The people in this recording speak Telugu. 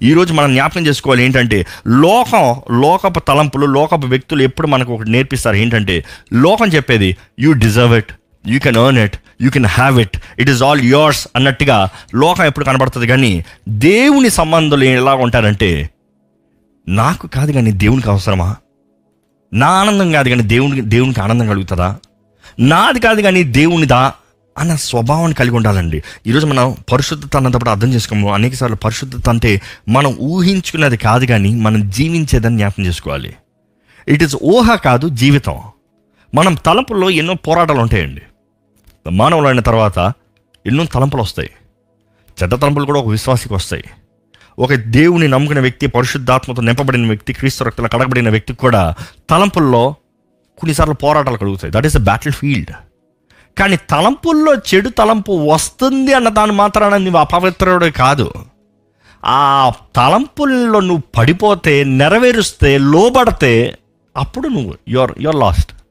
ఈరోజు మనం జ్ఞాపకం చేసుకోవాలి ఏంటంటే లోకం లోకపు తలంపులు లోకపు వ్యక్తులు ఎప్పుడు మనకు ఒకటి నేర్పిస్తారు ఏంటంటే లోకం చెప్పేది you deserve it you can earn it you can have it it is all yours అన్నట్టుగా లోకం ఎప్పుడు కనబడుతుంది కానీ దేవుని సంబంధాలు ఎలా ఉంటారంటే నాకు కాదు కానీ దేవునికి అవసరమా నా ఆనందం కాదు కానీ దేవునికి దేవునికి ఆనందం కలుగుతుందా నాది కాదు కానీ దేవునిదా అన్న స్వభావాన్ని కలిగి ఉండాలండి ఈరోజు మనం పరిశుద్ధత అన్నప్పుడు అర్థం చేసుకోము అనేకసార్లు పరిశుద్ధత అంటే మనం ఊహించుకున్నది కాదు కానీ మనం జీవించేదని జ్ఞాపకం చేసుకోవాలి ఇట్ ఈస్ ఊహ కాదు జీవితం మనం తలంపుల్లో ఎన్నో పోరాటాలు ఉంటాయండి మానవులు అయిన తర్వాత ఎన్నో తలంపులు వస్తాయి చెడ్డ తలంపులు కూడా ఒక విశ్వాసికి వస్తాయి ఒక దేవుని నమ్ముకున్న వ్యక్తి పరిశుద్ధాత్మతో నింపబడిన వ్యక్తి క్రీస్తు రక్తంలో కడగబడిన వ్యక్తికి కూడా తలంపుల్లో కొన్నిసార్లు పోరాటాలు కలుగుతాయి that is the battle field కానీ తలంపుల్లో చెడు తలంపు వస్తుంది అన్న దాని మాత్రాన నువ్వు అపవిత్రుడు కాదు ఆ తలంపుల్లో నువ్వు పడిపోతే నెరవేరుస్తే లోబడితే అప్పుడు నువ్వు యువర్ యువర్ లాస్ట్